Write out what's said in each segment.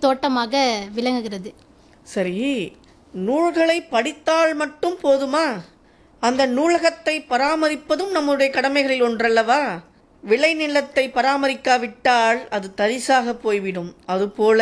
தோட்டமாக விளங்குகிறது சரி நூல்களை படித்தால் மட்டும் போதுமா அந்த நூலகத்தை பராமரிப்பதும் நம்முடைய கடமைகளில் ஒன்றல்லவா விளைநிலத்தை பராமரிக்காவிட்டால் அது தரிசாக போய்விடும் அதுபோல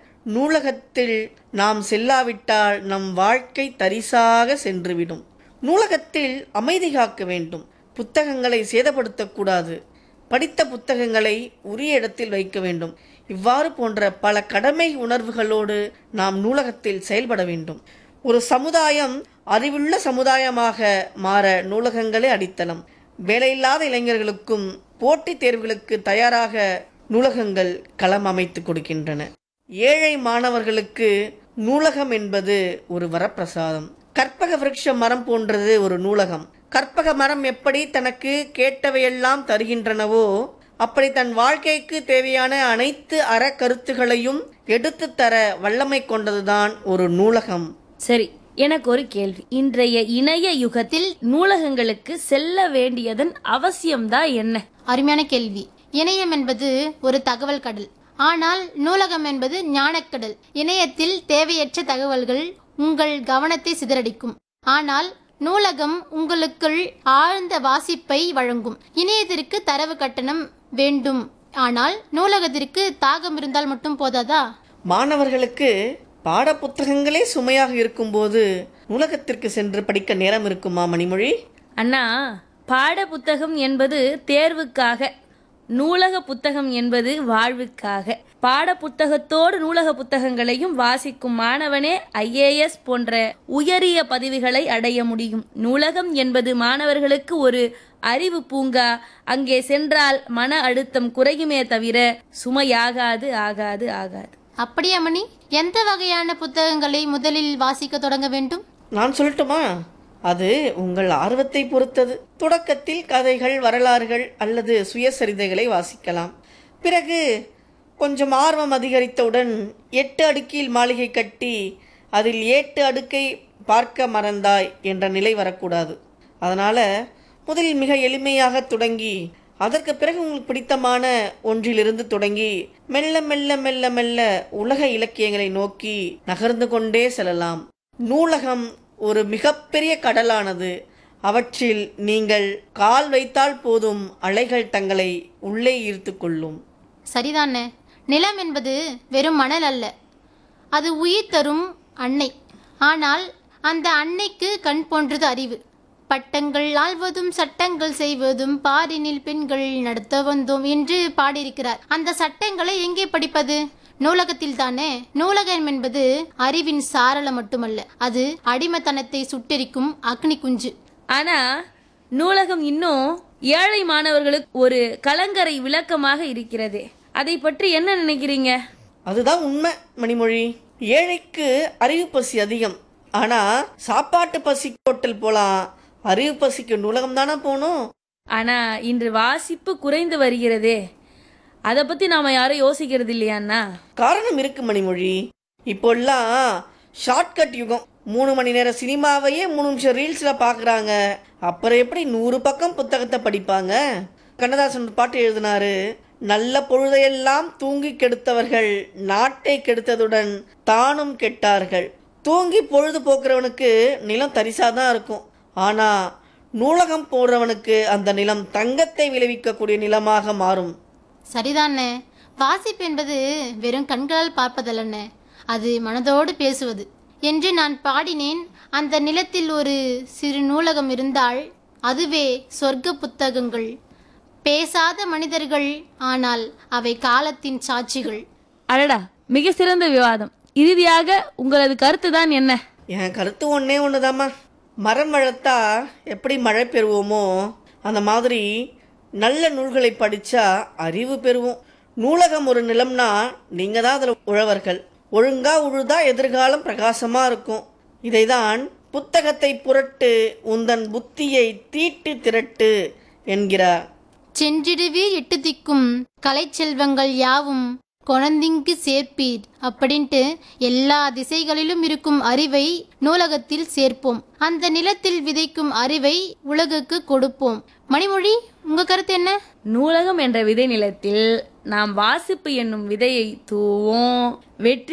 நூலகத்தில் நாம் செல்லாவிட்டால் நம் வாழ்க்கை தரிசாக சென்றுவிடும் நூலகத்தில் அமைதி காக்க வேண்டும் புத்தகங்களை சேதப்படுத்தக்கூடாது படித்த புத்தகங்களை உரிய இடத்தில் வைக்க வேண்டும் இவ்வாறு போன்ற பல கடமை உணர்வுகளோடு நாம் நூலகத்தில் செயல்பட வேண்டும் ஒரு சமுதாயம் அறிவுள்ள சமுதாயமாக மாற நூலகங்களே அடித்தளம் வேலையில்லாத இளைஞர்களுக்கும் போட்டித் தேர்வுகளுக்கு தயாராக நூலகங்கள் களம் அமைத்து கொடுக்கின்றன ஏழை மாணவர்களுக்கு நூலகம் என்பது ஒரு வரப்பிரசாதம் கற்பக விருட்ச மரம் போன்றது ஒரு நூலகம் கற்பக மரம் எப்படி தனக்கு கேட்டவையெல்லாம் தருகின்றனவோ அப்படி தன் வாழ்க்கைக்கு தேவையான அனைத்து அறக்கருத்துகளையும் எடுத்துத் தர வல்லமை கொண்டதுதான் ஒரு நூலகம் சரி எனக்கு ஒரு கேள்வி இன்றைய இணைய யுகத்தில் நூலகங்களுக்கு செல்ல வேண்டியதன் அவசியம்தான் என்ன அருமையான கேள்வி இணையம் என்பது ஒரு தகவல் கடல் ஆனால் நூலகம் என்பது ஞானக்கடல் இணையத்தில் தேவையற்ற தகவல்கள் உங்கள் கவனத்தை சிதறடிக்கும் ஆனால் நூலகம் உங்களுக்குள் ஆழ்ந்த வாசிப்பை வழங்கும் இணையத்திற்கு தரவு கட்டணம் வேண்டும் ஆனால் நூலகத்திற்கு தாகம் இருந்தால் மட்டும் போதாதா மாணவர்களுக்கு பாட புத்தகங்களே சுமையாக இருக்கும்போது நூலகத்திற்கு சென்று படிக்க நேரம் இருக்குமா மணிமொழி அண்ணா பாட புத்தகம் என்பது தேர்வுக்காக நூலக புத்தகம் என்பது வாழ்வுக்காக பாட புத்தகத்தோடு நூலக புத்தகங்களையும் வாசிக்கும் மாணவனே ஐஏஎஸ் போன்ற உயரிய பதவிகளை அடைய முடியும் நூலகம் என்பது மாணவர்களுக்கு ஒரு அறிவு பூங்கா அங்கே சென்றால் மன அழுத்தம் குறையுமே தவிர சுமையாகாது ஆகாது ஆகாது அப்படியா மணி எந்த வகையான புத்தகங்களை முதலில் வாசிக்க தொடங்க வேண்டும் நான் சொல்லட்டுமா அது உங்கள் ஆர்வத்தை பொறுத்தது தொடக்கத்தில் கதைகள் வரலாறுகள் அல்லது சுயசரிதைகளை வாசிக்கலாம் பிறகு கொஞ்சம் ஆர்வம் அதிகரித்தவுடன் எட்டு அடுக்கில் மாளிகை கட்டி அதில் ஏட்டு அடுக்கை பார்க்க மறந்தாய் என்ற நிலை வரக்கூடாது அதனால் முதலில் மிக எளிமையாக தொடங்கி அதற்கு பிறகு உங்களுக்கு பிடித்தமான ஒன்றிலிருந்து தொடங்கி மெல்ல மெல்ல மெல்ல மெல்ல உலக இலக்கியங்களை நோக்கி நகர்ந்து கொண்டே செல்லலாம் நூலகம் ஒரு மிகப்பெரிய கடலானது அவற்றில் நீங்கள் கால் வைத்தால் போதும் அலைகள் தங்களை உள்ளே ஈர்த்து கொள்ளும் சரிதானே நிலம் என்பது வெறும் மணல் அல்ல அது உயிர் தரும் அன்னை ஆனால் அந்த அன்னைக்கு கண் போன்றது அறிவு பட்டங்கள் ஆள்வதும் சட்டங்கள் செய்வதும் பாரினில் பெண்கள் நடத்த வந்தோம் என்று பாடியிருக்கிறார் அந்த சட்டங்களை எங்கே படிப்பது நூலகத்தில் தானே நூலகம் என்பது அறிவின் சாரலம் மட்டுமல்ல அது அடிமைத்தனத்தை சுட்டெரிக்கும் அக்னி குஞ்சு ஆனா நூலகம் இன்னும் ஏழை மாணவர்களுக்கு ஒரு கலங்கரை விளக்கமாக இருக்கிறது அதை பற்றி என்ன நினைக்கிறீங்க அதுதான் உண்மை மணிமொழி ஏழைக்கு அறிவு பசி அதிகம் ஆனா சாப்பாட்டு பசி ஹோட்டல் போலாம் அறிவு பசிக்கு நூலகம் தானே போகணும் ஆனா இன்று வாசிப்பு குறைந்து வருகிறதே அதை பத்தி நாம யாரும் யோசிக்கிறது இல்லையாண்ணா காரணம் இருக்கு மணிமொழி இப்போல்லாம் ஷார்ட்கட் யுகம் மூணு மணி நேரம் சினிமாவையே மூணு நிமிஷம் ரீல்ஸில் பார்க்குறாங்க அப்புறம் எப்படி நூறு பக்கம் புத்தகத்தை படிப்பாங்க கண்ணதாசன் ஒரு பாட்டு எழுதினாரு நல்ல பொழுதையெல்லாம் தூங்கி கெடுத்தவர்கள் நாட்டை கெடுத்ததுடன் தானும் கெட்டார்கள் தூங்கி பொழுது போக்குறவனுக்கு நிலம் தரிசாக தான் இருக்கும் ஆனால் நூலகம் போடுறவனுக்கு அந்த நிலம் தங்கத்தை விளைவிக்கக்கூடிய நிலமாக மாறும் சரிதானே வாசிப்பு என்பது வெறும் கண்களால் பார்ப்பதல்லண்ணே அது மனதோடு பேசுவது என்று நான் பாடினேன் அந்த நிலத்தில் ஒரு சிறு நூலகம் இருந்தால் அதுவே சொர்க்க புத்தகங்கள் பேசாத மனிதர்கள் ஆனால் அவை காலத்தின் சாட்சிகள் அடடா மிக சிறந்த விவாதம் இறுதியாக உங்களது கருத்து தான் என்ன என் கருத்து ஒன்றே ஒன்றுதாம்மா மரம் வளர்த்தா எப்படி மழை பெறுவோமோ அந்த மாதிரி நல்ல நூல்களை படித்தா அறிவு பெறுவோம் நூலகம் ஒரு நிலம்னா நீங்கள் தான் அதில் உழவர்கள் ஒழுங்கா உழுதா எதிர்காலம் பிரகாசமாக இருக்கும் இதைதான் புத்தகத்தை புரட்டு உந்தன் புத்தியை தீட்டு திரட்டு என்கிறார் சென்றிடுவீர் எட்டு திக்கும் கலைச்செல்வங்கள் யாவும் கொணந்திங்கு சேர்ப்பீர் அப்படின்ட்டு எல்லா திசைகளிலும் இருக்கும் அறிவை நூலகத்தில் சேர்ப்போம் அந்த நிலத்தில் விதைக்கும் அறிவை உலகுக்கு கொடுப்போம் மணிமொழி உங்க கருத்து என்ன நூலகம் என்ற விதை நிலத்தில் நாம் வாசிப்பு என்னும் விதையை தூவோம் வெற்றி